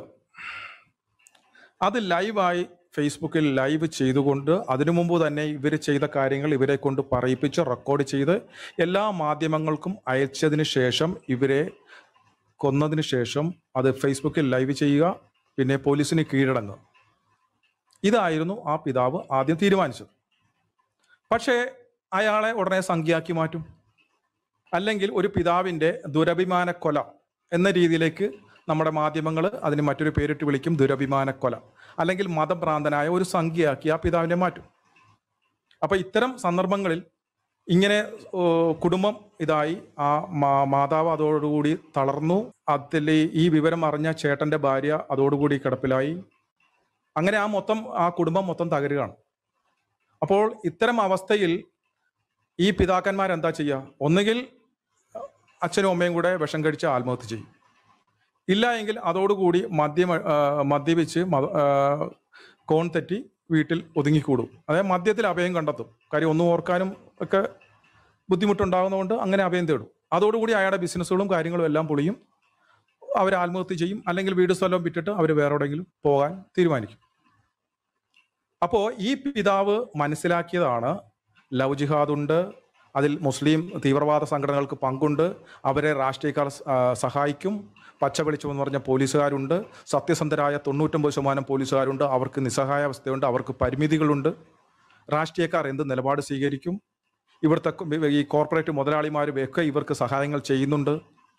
അത് ലൈവായി ഫേസ്ബുക്കിൽ ലൈവ് ചെയ്തുകൊണ്ട് അതിനു മുമ്പ് തന്നെ ഇവർ ചെയ്ത കാര്യങ്ങൾ ഇവരെ കൊണ്ട് പറയിപ്പിച്ച് റെക്കോർഡ് ചെയ്ത് എല്ലാ മാധ്യമങ്ങൾക്കും അയച്ചതിന് ശേഷം ഇവരെ കൊന്നതിന് ശേഷം അത് ഫേസ്ബുക്കിൽ ലൈവ് ചെയ്യുക പിന്നെ പോലീസിന് കീഴടങ്ങുക ഇതായിരുന്നു ആ പിതാവ് ആദ്യം തീരുമാനിച്ചത് പക്ഷേ അയാളെ ഉടനെ സംഖ്യയാക്കി മാറ്റും അല്ലെങ്കിൽ ഒരു പിതാവിൻ്റെ ദുരഭിമാന കൊല എന്ന രീതിയിലേക്ക് നമ്മുടെ മാധ്യമങ്ങൾ അതിന് മറ്റൊരു പേരിട്ട് വിളിക്കും ദുരഭിമാന കൊല അല്ലെങ്കിൽ മതഭ്രാന്തനായ ഒരു സംഖ്യയാക്കി ആ പിതാവിനെ മാറ്റും അപ്പൊ ഇത്തരം സന്ദർഭങ്ങളിൽ ഇങ്ങനെ ഓ, കുടുംബം ഇതായി ആ മാ- മാതാവ് അതോടുകൂടി തളർന്നു അതിൽ ഈ വിവരം അറിഞ്ഞ ചേട്ടന്റെ ഭാര്യ അതോടുകൂടി കിടപ്പിലായി അങ്ങനെ ആ മൊത്തം ആ കുടുംബം മൊത്തം തകരുകയാണ് അപ്പോൾ ഇത്തരം അവസ്ഥയിൽ ഈ പിതാക്കന്മാർ എന്താ ചെയ്യുക ഒന്നുകിൽ അച്ഛനും അമ്മയും കൂടെ വിഷം കഴിച്ച് ആത്മഹത്യ ചെയ്യും ഇല്ല എങ്കിൽ അതോടുകൂടി മദ്യം ആ, മദ്യപിച്ച് മത- ആ, കോൺ തെറ്റി വീട്ടിൽ ഒതുങ്ങിക്കൂടും അതായത് മദ്യത്തിൽ അഭയം കണ്ടെത്തും കാര്യം ഒന്നും ഓർക്കാനും ഒക്കെ ബുദ്ധിമുട്ടുണ്ടാകുന്നതുകൊണ്ട് അങ്ങനെ അഭയം തേടും അതോടുകൂടി അയാളുടെ ബിസിനസ്സുകളും കാര്യങ്ങളും എല്ലാം പൊളിയും അവർ ആത്മഹത്യ ചെയ്യും അല്ലെങ്കിൽ വീട് സ്ഥലവും വിറ്റിട്ട് അവർ വേറെ എവിടെയെങ്കിലും പോകാൻ തീരുമാനിക്കും അപ്പോൾ ഈ പിതാവ് മനസ്സിലാക്കിയതാണ് ലവ് ജിഹാദ് ഉണ്ട് അതിൽ മുസ്ലിം തീവ്രവാദ സംഘടനകൾക്ക് പങ്കുണ്ട് അവരെ രാഷ്ട്രീയക്കാർ ആ, സഹായിക്കും പച്ച വെളിച്ചമെന്ന് പറഞ്ഞ പോലീസുകാരുണ്ട് സത്യസന്ധരായ തൊണ്ണൂറ്റൊമ്പത് ശതമാനം പോലീസുകാരുണ്ട് അവർക്ക് നിസ്സഹായാവസ്ഥയുണ്ട് അവർക്ക് പരിമിതികളുണ്ട് രാഷ്ട്രീയക്കാർ എന്ത് നിലപാട് സ്വീകരിക്കും ഇവിടുത്തെ കു- ഈ കോർപ്പറേറ്റ് മുതലാളിമാരും ഒക്കെ ഇവർക്ക് സഹായങ്ങൾ ചെയ്യുന്നുണ്ട്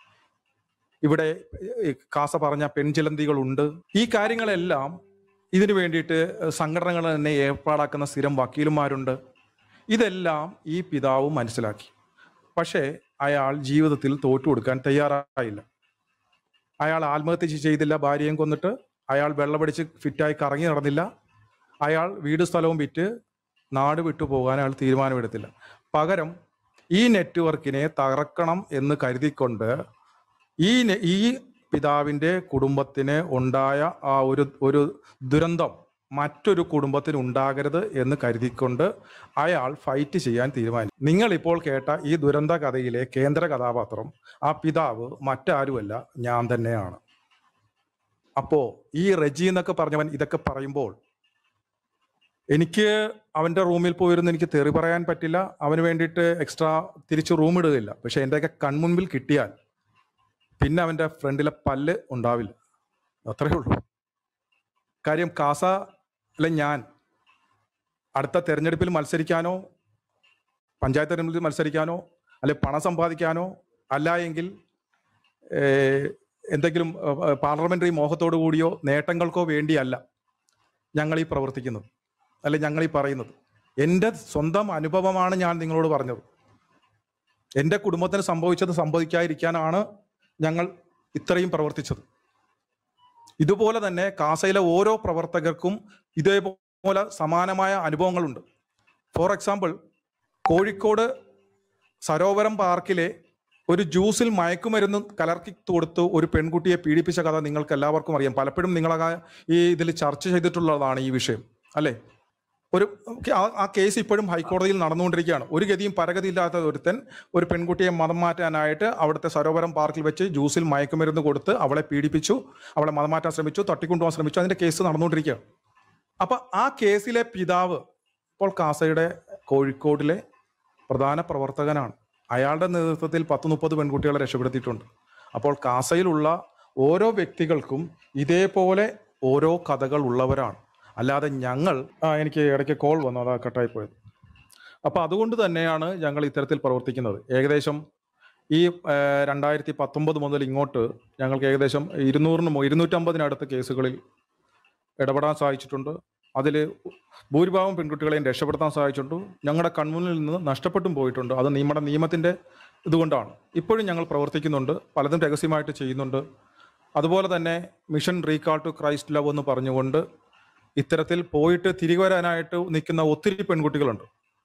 ഇവിടെ ഈ കാസ പറഞ്ഞ പെൺചിലന്തികളുണ്ട് ഈ കാര്യങ്ങളെല്ലാം ഇതിനു വേണ്ടിയിട്ട് സംഘടനകൾ തന്നെ ഏർപ്പാടാക്കുന്ന സ്ഥിരം വക്കീലുമാരുണ്ട് ഇതെല്ലാം ഈ പിതാവ് മനസ്സിലാക്കി പക്ഷേ അയാൾ ജീവിതത്തിൽ തോറ്റു കൊടുക്കാൻ തയ്യാറായില്ല അയാൾ ആത്മഹത്യ ചെയ്തില്ല ഭാര്യയും കൊന്നിട്ട് അയാൾ വെള്ളമടിച്ച് ഫിറ്റായി കറങ്ങി നടന്നില്ല അയാൾ വീട് സ്ഥലവും വിറ്റ് നാട് വിട്ടു പോകാൻ അയാൾ തീരുമാനമെടുത്തില്ല പകരം ഈ നെറ്റ്വർക്കിനെ തകർക്കണം എന്ന് കരുതിക്കൊണ്ട് ഈ നെ- ഈ പിതാവിൻ്റെ കുടുംബത്തിന് ഉണ്ടായ ആ ഒരു ഒരു ദുരന്തം മറ്റൊരു കുടുംബത്തിന് ഉണ്ടാകരുത് എന്ന് കരുതിക്കൊണ്ട് അയാൾ ഫൈറ്റ് ചെയ്യാൻ തീരുമാനിച്ചു നിങ്ങൾ ഇപ്പോൾ കേട്ട ഈ ദുരന്ത കഥയിലെ കേന്ദ്ര കഥാപാത്രം ആ പിതാവ് മറ്റാരുമല്ല ഞാൻ തന്നെയാണ് അപ്പോ ഈ റെജി എന്നൊക്കെ പറഞ്ഞവൻ ഇതൊക്കെ പറയുമ്പോൾ എനിക്ക് അവന്റെ റൂമിൽ പോയിരുന്ന് എനിക്ക് തെറി പറയാൻ പറ്റില്ല അവന് വേണ്ടിയിട്ട് എക്സ്ട്രാ തിരിച്ച് റൂം ഇടുകയില്ല പക്ഷെ എൻ്റെയൊക്കെ കൺമുൻപിൽ കിട്ടിയാൽ പിന്നെ അവൻ്റെ ഫ്രണ്ടിലെ പല്ല് ഉണ്ടാവില്ല അത്രയേ ഉള്ളൂ കാര്യം കാസയിലെ ഞാൻ അടുത്ത തെരഞ്ഞെടുപ്പിൽ മത്സരിക്കാനോ പഞ്ചായത്ത് തെരഞ്ഞെടുപ്പിൽ മത്സരിക്കാനോ അല്ലെ പണം സമ്പാദിക്കാനോ അല്ല എങ്കിൽ ഏഹ്, എന്തെങ്കിലും പാർലമെന്ററി മോഹത്തോടു കൂടിയോ നേട്ടങ്ങൾക്കോ വേണ്ടിയല്ല ഞങ്ങൾ ഈ പ്രവർത്തിക്കുന്നത് അല്ലെ ഞങ്ങൾ ഈ പറയുന്നത് എൻ്റെ സ്വന്തം അനുഭവമാണ് ഞാൻ നിങ്ങളോട് പറഞ്ഞത് എൻ്റെ കുടുംബത്തിന് സംഭവിച്ചത് സംഭവിക്കാതിരിക്കാനാണ് ഞങ്ങൾ ഇത്രയും പ്രവർത്തിച്ചത് ഇതുപോലെ തന്നെ കാസയിലെ ഓരോ പ്രവർത്തകർക്കും ഇതേപോലെ സമാനമായ അനുഭവങ്ങളുണ്ട് ഫോർ എക്സാമ്പിൾ കോഴിക്കോട് സരോവരം പാർക്കിലെ ഒരു ജ്യൂസിൽ മയക്കുമരുന്ന് കലർക്കി കൊടുത്ത് ഒരു പെൺകുട്ടിയെ പീഡിപ്പിച്ച കഥ നിങ്ങൾക്ക് എല്ലാവർക്കും അറിയാം പലപ്പോഴും നിങ്ങളെ ഈ ഇതിൽ ചർച്ച ചെയ്തിട്ടുള്ളതാണ് ഈ വിഷയം അല്ലേ ഒരു ആ- ആ കേസ് ഇപ്പോഴും ഹൈക്കോടതിയിൽ നടന്നുകൊണ്ടിരിക്കുകയാണ് ഒരു ഗതിയും പരഗതിയില്ലാത്ത ഒരുത്തൻ ഒരു പെൺകുട്ടിയെ മതം മാറ്റാനായിട്ട് അവിടുത്തെ സരോവരം പാർക്കിൽ വെച്ച് ജ്യൂസിൽ മയക്കുമരുന്ന് കൊടുത്ത് അവളെ പീഡിപ്പിച്ചു അവളെ മതം മാറ്റാൻ ശ്രമിച്ചു തട്ടിക്കൊണ്ടുപോകാൻ ശ്രമിച്ചു അതിന്റെ കേസ് നടന്നുകൊണ്ടിരിക്കുകയാണ് അപ്പൊ ആ കേസിലെ പിതാവ് ഇപ്പോൾ കാസയുടെ കോഴിക്കോടിലെ പ്രധാന പ്രവർത്തകനാണ് അയാളുടെ നേതൃത്വത്തിൽ പത്ത് മുപ്പത് പെൺകുട്ടികളെ രക്ഷപ്പെടുത്തിയിട്ടുണ്ട് അപ്പോൾ കാസയിലുള്ള ഓരോ വ്യക്തികൾക്കും ഇതേപോലെ ഓരോ കഥകൾ ഉള്ളവരാണ് അല്ലാതെ ഞങ്ങൾ ആ എനിക്ക് ഇടയ്ക്ക് കോൾ വന്നു അതാ കട്ടായി പോയത് അപ്പോൾ അതുകൊണ്ട് തന്നെയാണ് ഞങ്ങൾ ഇത്തരത്തിൽ പ്രവർത്തിക്കുന്നത് ഏകദേശം ഈ രണ്ടായിരത്തി പത്തൊമ്പത് മുതൽ ഇങ്ങോട്ട് ഞങ്ങൾക്ക് ഏകദേശം ഇരുന്നൂറിന് മു- ഇരുന്നൂറ്റമ്പതിനടുത്ത് കേസുകളിൽ ഇടപെടാൻ സാധിച്ചിട്ടുണ്ട് അതിൽ ഭൂരിഭാഗം പെൺകുട്ടികളെയും രക്ഷപ്പെടുത്താൻ സാധിച്ചിട്ടുണ്ട് ഞങ്ങളുടെ കൺമുന്നിൽ നിന്ന് നഷ്ടപ്പെട്ടും പോയിട്ടുണ്ട് അത് നമ്മുടെ നിയമത്തിൻ്റെ ഇതുകൊണ്ടാണ് ഇപ്പോഴും ഞങ്ങൾ പ്രവർത്തിക്കുന്നുണ്ട് പലതും രഹസ്യമായിട്ട് ചെയ്യുന്നുണ്ട് അതുപോലെ തന്നെ mission recall to Christ love എന്ന് പറഞ്ഞുകൊണ്ട് ഇത്തരത്തിൽ പോയിട്ട് തിരികെ വരാനായിട്ട് നിൽക്കുന്ന ഒത്തിരി പെൺകുട്ടികളുണ്ട്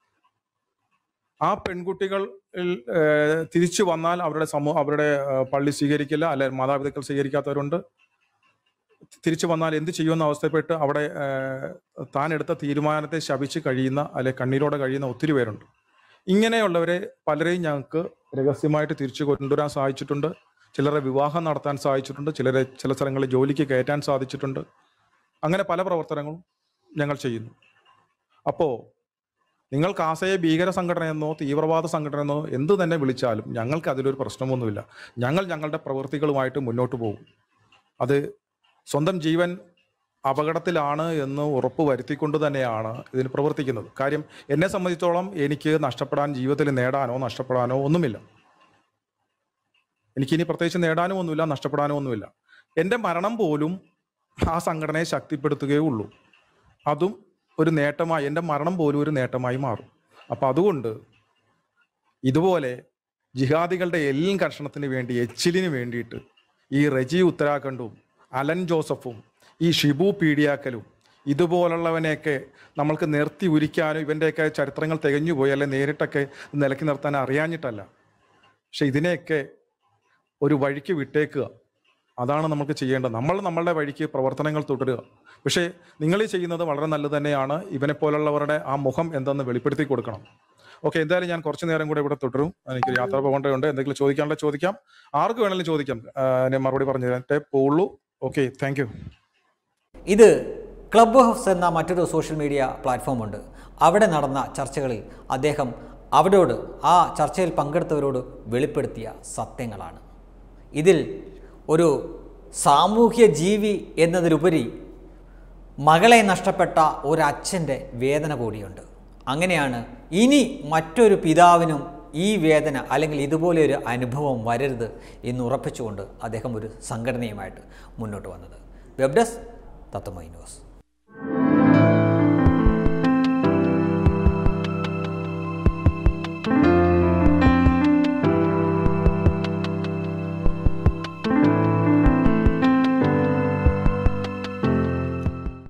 ആ പെൺകുട്ടികൾ ഏഹ്, തിരിച്ചു വന്നാൽ അവരുടെ സമൂഹം അവരുടെ ഏഹ്, പള്ളി സ്വീകരിക്കില്ല അല്ലെ മാതാപിതാക്കൾ സ്വീകരിക്കാത്തവരുണ്ട് തിരിച്ചു വന്നാൽ എന്ത് ചെയ്യുമെന്ന അവസ്ഥപ്പെട്ട് അവിടെ ഏഹ്, താൻ എടുത്ത തീരുമാനത്തെ ശപിച്ച് കഴിയുന്ന അല്ലെ കണ്ണീരോടെ കഴിയുന്ന ഒത്തിരി പേരുണ്ട് ഇങ്ങനെയുള്ളവരെ പലരെയും ഞങ്ങൾക്ക് രഹസ്യമായിട്ട് തിരിച്ചു കൊണ്ടുവരാൻ സാധിച്ചിട്ടുണ്ട് ചിലരെ വിവാഹം നടത്താൻ സാധിച്ചിട്ടുണ്ട് ചിലരെ ചില സ്ഥലങ്ങളിൽ ജോലിക്ക് കയറ്റാൻ സാധിച്ചിട്ടുണ്ട് അങ്ങനെ പല പ്രവർത്തനങ്ങളും ഞങ്ങൾ ചെയ്യുന്നു അപ്പോൾ നിങ്ങൾ കാസയെ ഭീകര സംഘടനയെന്നോ തീവ്രവാദ സംഘടനയെന്നോ എന്ത് തന്നെ വിളിച്ചാലും ഞങ്ങൾക്ക് അതിലൊരു പ്രശ്നമൊന്നുമില്ല ഞങ്ങൾ ഞങ്ങളുടെ പ്രവൃത്തികളുമായിട്ട് മുന്നോട്ട് പോകും അത് സ്വന്തം ജീവൻ അപകടത്തിലാണ് എന്ന് ഉറപ്പ് വരുത്തിക്കൊണ്ട് തന്നെയാണ് ഇതിന് പ്രവർത്തിക്കുന്നത് കാര്യം എന്നെ സംബന്ധിച്ചോളം എനിക്ക് നഷ്ടപ്പെടാൻ ജീവിതത്തിൽ നേടാനോ നഷ്ടപ്പെടാനോ ഒന്നുമില്ല എനിക്കിനി പ്രത്യേകിച്ച് നേടാനും ഒന്നുമില്ല നഷ്ടപ്പെടാനും ഒന്നുമില്ല എൻ്റെ മരണം പോലും ആ സംഘടനയെ ശക്തിപ്പെടുത്തുകയേ ഉള്ളൂ അതും ഒരു നേട്ടമായി എൻ്റെ മരണം പോലും ഒരു നേട്ടമായി മാറും അപ്പം അതുകൊണ്ട് ഇതുപോലെ ജിഹാദികളുടെ എല്ലും കർഷണത്തിന് വേണ്ടി എച്ചിലിന് വേണ്ടിയിട്ട് ഈ റജി ഉത്തരാഖണ്ഡും അലൻ ജോസഫും ഈ ഷിബു പീഡിയാക്കലും ഇതുപോലുള്ളവനെയൊക്കെ നമ്മൾക്ക് നിർത്തി ഉരിക്കാനും ഇവൻ്റെയൊക്കെ ചരിത്രങ്ങൾ തികഞ്ഞു പോയി അല്ലെ നേരിട്ടൊക്കെ നിലക്കി നിർത്താൻ അറിയാഞ്ഞിട്ടല്ല പക്ഷെ ഇതിനെയൊക്കെ ഒരു വഴിക്ക് വിട്ടേക്കുക അതാണ് നമുക്ക് ചെയ്യേണ്ടത് നമ്മൾ നമ്മളുടെ വഴിക്ക് പ്രവർത്തനങ്ങൾ തുടരുക പക്ഷേ നിങ്ങൾ ഈ ചെയ്യുന്നത് വളരെ നല്ലത് തന്നെയാണ് ഇവനെ പോലുള്ളവരുടെ ആ മുഖം എന്തെന്ന് വെളിപ്പെടുത്തി കൊടുക്കണം ഓക്കെ എന്തായാലും ഞാൻ കുറച്ച് നേരം കൂടെ ഇവിടെ തുടരും എനിക്ക് യാത്ര പോകേണ്ടതുണ്ട് എന്തെങ്കിലും ചോദിക്കാനുള്ള ചോദിക്കാം ആർക്ക് വേണമെങ്കിലും ചോദിക്കാം ആ, ഞാൻ മറുപടി പറഞ്ഞു തരട്ടെ പോവുള്ളൂ ഓക്കെ താങ്ക് യു
ഇത് ക്ലബ് ഹൗസ് എന്ന മറ്റൊരു സോഷ്യൽ മീഡിയ പ്ലാറ്റ്ഫോമുണ്ട് അവിടെ നടന്ന ചർച്ചകളിൽ അദ്ദേഹം അവരോട് ആ ചർച്ചയിൽ പങ്കെടുത്തവരോട് വെളിപ്പെടുത്തിയ സത്യങ്ങളാണ് ഇതിൽ ഒരു സാമൂഹ്യ ജീവി എന്നതിലുപരി മകളെ നഷ്ടപ്പെട്ട ഒരച്ഛൻ്റെ വേദന കൂടിയുണ്ട് അങ്ങനെയാണ് ഇനി മറ്റൊരു പിതാവിനും ഈ വേദന അല്ലെങ്കിൽ ഇതുപോലെ ഒരു അനുഭവം വരരുത് എന്ന് ഉറപ്പിച്ചുകൊണ്ട് അദ്ദേഹം ഒരു സംഘടനയുമായിട്ട് മുന്നോട്ട് വന്നത് വെബ് ഡെസ്ക് തത്വമൈ ന്യൂസ്